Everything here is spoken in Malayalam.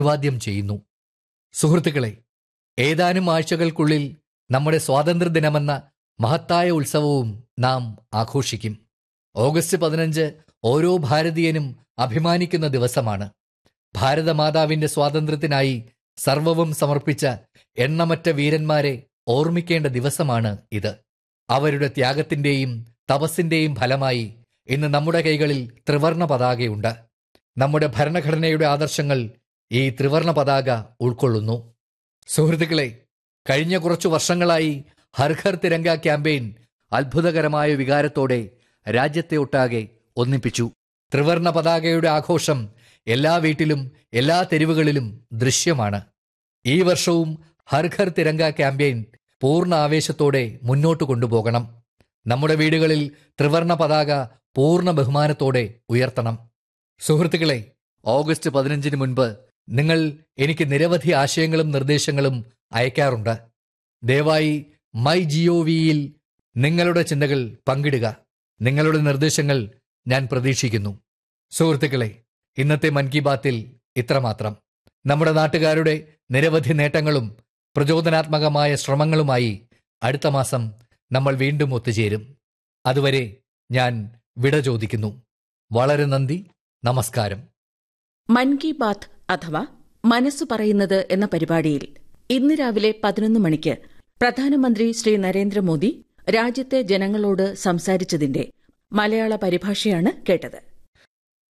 അഭിവാദ്യം ചെയ്യുന്നു സുഹൃത്തുക്കളെ ഏതാനും ആഴ്ചകൾക്കുള്ളിൽ നമ്മുടെ സ്വാതന്ത്ര്യദിനമെന്ന മഹത്തായ ഉത്സവവും നാം ആഘോഷിക്കും ഓഗസ്റ്റ് പതിനഞ്ച് ഓരോ ഭാരതീയനും അഭിമാനിക്കുന്ന ദിവസമാണ് ഭാരതമാതാവിന്റെ സ്വാതന്ത്ര്യത്തിനായി സർവവും സമർപ്പിച്ച എണ്ണമറ്റ വീരന്മാരെ ഓർമ്മിക്കേണ്ട ദിവസമാണ് ഇത് അവരുടെ ത്യാഗത്തിന്റെയും തപസ്സിന്റെയും ഫലമായി ഇന്ന് നമ്മുടെ കൈകളിൽ ത്രിവർണ പതാകയുണ്ട് നമ്മുടെ ഭരണഘടനയുടെ ആദർശങ്ങൾ ഈ ത്രിവർണ പതാക ഉൾക്കൊള്ളുന്നു സുഹൃത്തുക്കളെ കഴിഞ്ഞ കുറച്ചു വർഷങ്ങളായി ഹർ ഘർ തിരങ്ക ക്യാമ്പയിൻ അത്ഭുതകരമായ വികാരത്തോടെ രാജ്യത്തെ ഒട്ടാകെ ഒന്നിപ്പിച്ചു ത്രിവർണ പതാകയുടെ ആഘോഷം എല്ലാ വീട്ടിലും എല്ലാ തെരുവുകളിലും ദൃശ്യമാണ് ഈ വർഷവും ഹർ ഘർ തിരങ്ക ക്യാമ്പയിൻ പൂർണ്ണ ആവേശത്തോടെ മുന്നോട്ട് കൊണ്ടുപോകണം നമ്മുടെ വീടുകളിൽ ത്രിവർണ പതാക പൂർണ്ണ ബഹുമാനത്തോടെ ഉയർത്തണം സുഹൃത്തുക്കളെ ഓഗസ്റ്റ് പതിനഞ്ചിന് മുൻപ് നിങ്ങൾ എനിക്ക് നിരവധി ആശയങ്ങളും നിർദ്ദേശങ്ങളും അയക്കാറുണ്ട് ദയവായി മൈ ജിഒ വിയിൽ നിങ്ങളുടെ ചിന്തകൾ പങ്കിടുക നിങ്ങളുടെ നിർദ്ദേശങ്ങൾ ഞാൻ പ്രതീക്ഷിക്കുന്നു സുഹൃത്തുക്കളെ ഇന്നത്തെ മൻ കി ബാത്തിൽ ഇത്രമാത്രം നമ്മുടെ നാട്ടുകാരുടെ നിരവധി നേട്ടങ്ങളും പ്രചോദനാത്മകമായ ശ്രമങ്ങളുമായി അടുത്ത മാസം നമ്മൾ വീണ്ടും ഒത്തുചേരും അതുവരെ ഞാൻ വിട ചോദിക്കുന്നു വളരെ നന്ദി നമസ്കാരം മൻ കി ബാത്ത് അഥവാ മനസ്സു പറയുന്നത് എന്ന പരിപാടിയിൽ ഇന്ന് രാവിലെ പതിനൊന്ന് മണിക്ക് പ്രധാനമന്ത്രി ശ്രീ നരേന്ദ്രമോദി രാജ്യത്തെ ജനങ്ങളോട് സംസാരിച്ചതിന്റെ മലയാള പരിഭാഷയാണ് കേട്ടത്